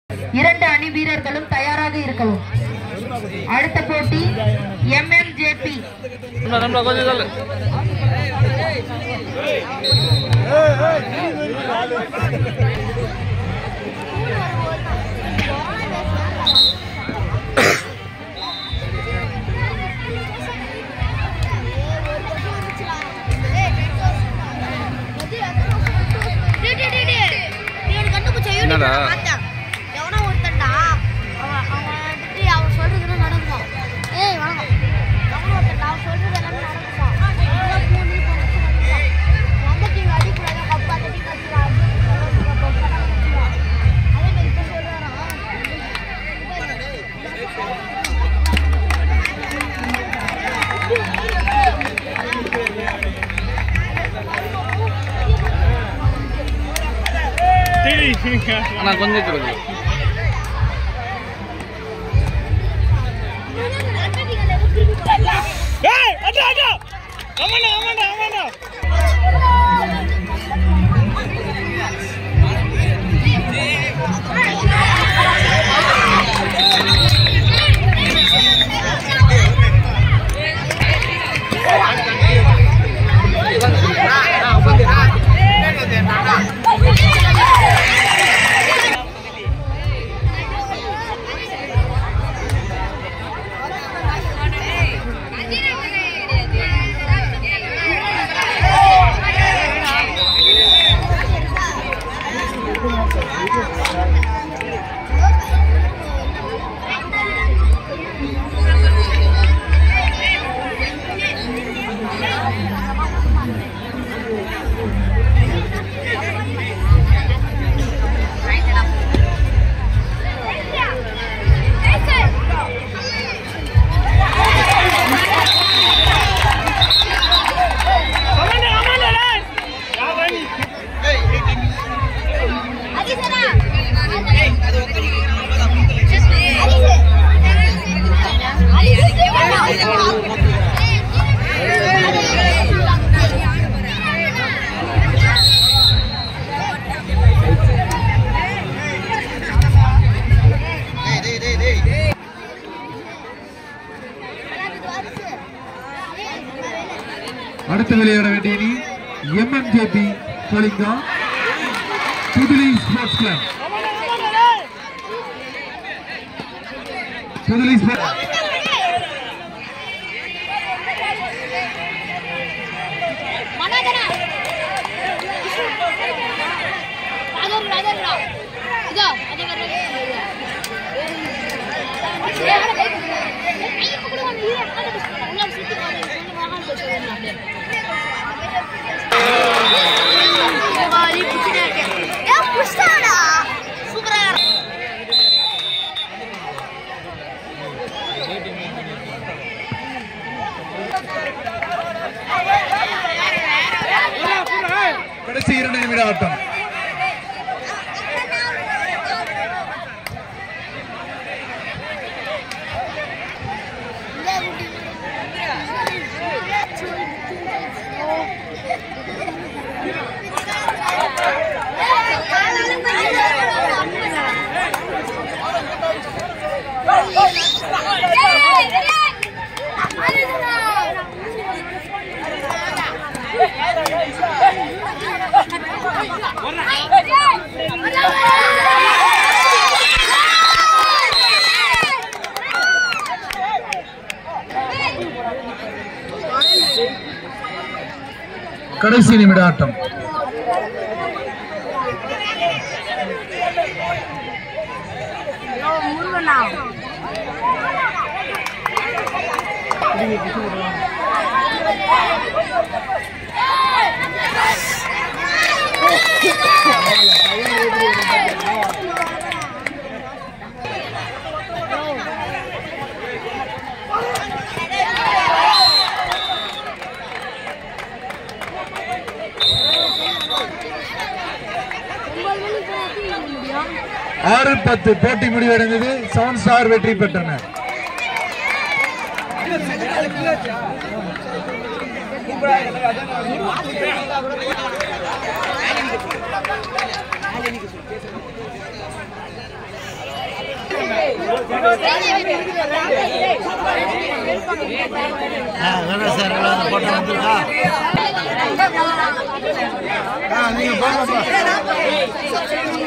இரண்டு அணி வீரர்களும் தயாராக இருக்கவும் அடுத்த போட்டி எம்எம்ஜேபி நம்மள நம்மள கொஞ்சம் சொல்லு என்னடா? எவனோ ஒருத்தன்டா அவன் அவன் வந்துட்டு அவன் சொல்றதுலாம் நடக்குமா ஏய் வணக்கம் எவனோ ஒருத்தன்டா அவன் சொல்றது எல்லாமே நடக்குமா இதெல்லாம் மூணு நிமிஷம் வச்சு நடக்குமா எந்த டீம் அடிக்கூடாது கப்பு அந்த டீம் அடிக்கூடாது அதே மாதிரி இப்போ அண்ணா கொஞ்சம் கொடுங்க அடுத்து விளையாட வேண்டிய அணி எம்எம்ஜேபி கலிங்கா புதுலி ஸ்போர்ட்ஸ் கிளப் புதுலி ஸ்போர்ட்ஸ் மனோதரா ராஜர் ராஜர்ரா இதோ அதே மாதிரி சூப்பரா கடைசி இரண்டு நிமிட ஆட்டம் கடைசி நிமிட ஆட்டம் ஆறு பத்து போட்டி முடிவடைந்தது செவன் ஸ்டார் வெற்றி பெற்றனர் நீங்க போங்கப்பா